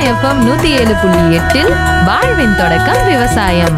FM நூத்தி ஏழு புள்ளி எட்டில் வாழ்வின் தொடக்கம் விவசாயம்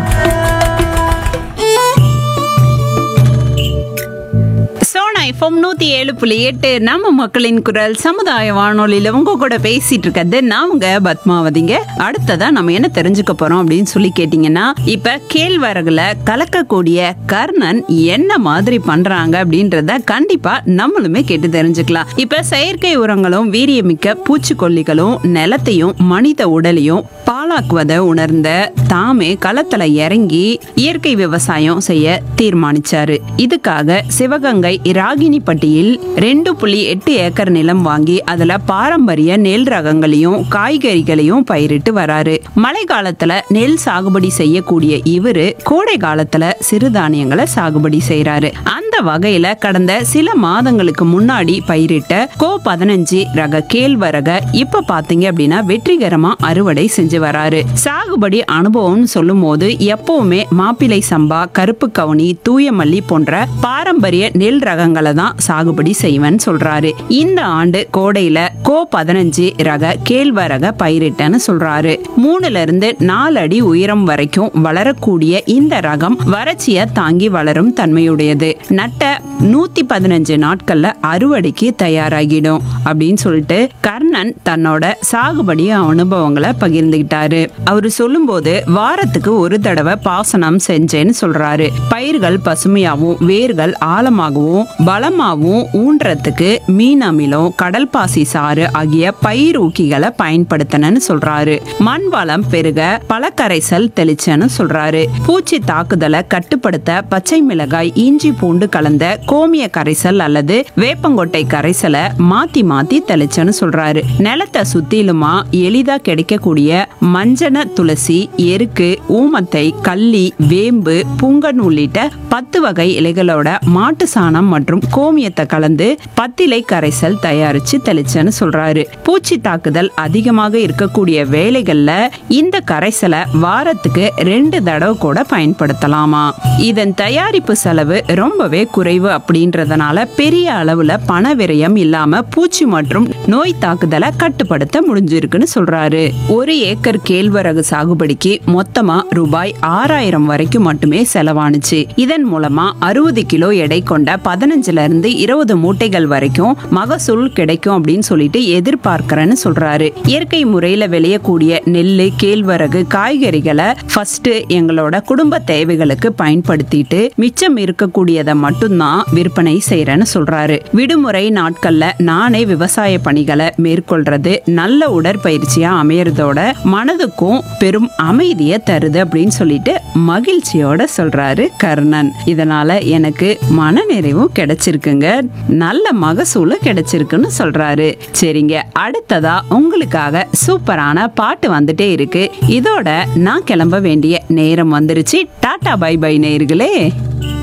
சோனா எஃப்எம் நூத்தி ஏழு புள்ளி எட்டு நம்ம மக்களின் குரல் சமுதாய வானொலியில உங்க கூட பேசிட்டு இருக்கிறது நான் உங்க பத்மாவதிங்க அடுத்ததா நம்ம என்ன தெரிஞ்சுக்க போறோம் அப்படின்னு சொல்லி கேட்டீங்கன்னா இப்ப கேழ்வரகுல கலக்கக்கூடிய கர்ணன் என்ன மாதிரி பண்றாங்க அப்படின்றத கண்டிப்பா நம்மளுமே கேட்டு தெரிஞ்சுக்கலாம் இப்ப செயற்கை உரங்களும் வீரியமிக்க பூச்சிக்கொல்லிகளும் நிலத்தையும் மனித உடலையும் பாழாக்குவதை உணர்ந்த தாமே களத்துல இறங்கி இயற்கை விவசாயம் செய்ய தீர்மானிச்சாரு இதுக்காக சிவகங்கை ராகினிப்பட்டியில் ரெண்டு புள்ளி எட்டு ஏக்கர் நிலம் வாங்கி அதுல பாரம்பரிய நெல் ரகங்களையும் காய்கறிகளையும் பயிரிட்டு வராரு மழை காலத்துல நெல் சாகுபடி செய்யக்கூடிய இவரு கோடை காலத்துல சிறுதானியங்களை சாகுபடி செய்யறாரு அந்த வகையில கடந்த சில மாதங்களுக்கு முன்னாடி பயிரிட்ட கோ பதினஞ்சு ரக கேழ்வரக இப்ப பாத்தீங்க அப்படின்னா வெற்றிகரமா அறுவடை செஞ்சு வராரு சாகுபடி அனுபவம்னு சொல்லும் போது எப்பவுமே மாப்பிளை சம்பா கருப்பு கவுனி தூயமல்லி போன்ற பாரம்பரிய நெல் ரகங்களை தான் சாகுபடி செய்வேன்னு சொல்றாரு இந்த ஆண்டு கோடையில கோ பதினஞ்சு ரக கேழ்வரக பயிரிட்டேன்னு சொல்றாரு மூணுல இருந்து நாலு அடி உயரம் வரைக்கும் வளரக்கூடிய இந்த ரகம் வறட்சிய தாங்கி வளரும் தன்மையுடையது நட்ட நூத்தி பதினஞ்சு நாட்கள்ல அறுவடைக்கு தயாராகிடும் அப்படின்னு சொல்லிட்டு கர்ணன் தன்னோட சாகுபடி அனுபவங்களை பகிர்ந்துகிட்டாரு அவரு சொல்லும்போது வாரத்துக்கு ஒரு தடவை பாசனம் செஞ்சேன்னு சொல்றாரு பயிர்கள் பசுமையாகவும் வேர்கள் ஆழமாகவும் பலமாகவும் ஊன்றத்துக்கு மீன் அமிலம் கடல் பாசி சாறு ஆகிய பயிர் ஊக்கிகளை பயன்படுத்தினன்னு சொல்றாரு மண் வளம் பெருக பழக்கரைசல் தெளிச்சேன்னு சொல்றாரு பூச்சி தாக்குதலை கட்டுப்படுத்த பச்சை மிளகாய் இஞ்சி பூண்டு கலந்த கோமிய கரைசல் அல்லது வேப்பங்கொட்டை கரைசலை மாத்தி மாத்தி தெளிச்சேன்னு சொல்றாரு நிலத்தை சுத்திலுமா எளிதா கிடைக்கக்கூடிய மஞ்சன துளசி எருக்கு ஊமத்தை கள்ளி வேம்பு புங்கன் உள்ளிட்ட பத்து வகை இலைகளோட மாட்டு சாணம் மற்றும் கோமியத்தை கலந்து பத்திலை கரைசல் தயாரிச்சு தெளிச்சேன்னு சொல்றாரு பூச்சி தாக்குதல் அதிகமாக இருக்கக்கூடிய வேலைகள்ல இந்த கரைசலை வாரத்துக்கு ரெண்டு தடவை கூட பயன்படுத்தலாமா இதன் தயாரிப்பு செலவு ரொம்பவே குறைவு அப்படின்றதுனால பெரிய அளவுல பண விரயம் இல்லாம பூச்சி மற்றும் நோய் தாக்குதலை கட்டுப்படுத்த முடிஞ்சிருக்குன்னு சொல்றாரு ஒரு ஏக்கர் கேழ்வரகு சாகுபடிக்கு மொத்தமா ரூபாய் ஆறாயிரம் வரைக்கும் மட்டுமே செலவானுச்சு இதன் மூலமா அறுபது கிலோ எடை கொண்ட பதினஞ்சுல இருந்து இருபது மூட்டைகள் வரைக்கும் மகசூல் கிடைக்கும் அப்படின்னு சொல்லிட்டு எதிர்பார்க்கிறேன்னு சொல்றாரு இயற்கை முறையில விளையக்கூடிய நெல்லு கேழ்வரகு காய்கறிகளை ஃபர்ஸ்ட் எங்களோட குடும்ப தேவைகளுக்கு பயன்படுத்திட்டு மிச்சம் இருக்கக்கூடியதை மட்டும்தான் விற்பனை செய்யறேன்னு சொல்றாரு விடுமுறை நாட்கள்ல நானே விவசாய பணிகளை மேற்கொள்றது நல்ல உடற்பயிற்சியா அமையறதோட மனதுக்கும் பெரும் அமைதியை தருது அப்படின்னு சொல்லிட்டு மகிழ்ச்சியோட சொல்றாரு கர்ணன் இதனால எனக்கு மனநிறைவும் கிடைச்சிருக்குங்க நல்ல மகசூலும் கிடைச்சிருக்குன்னு சொல்றாரு சரிங்க அடுத்ததா உங்களுக்காக சூப்பரான பாட்டு வந்துட்டே இருக்கு இதோட நான் கிளம்ப வேண்டிய நேரம் வந்துருச்சு டாடா பை பை நேயர்களே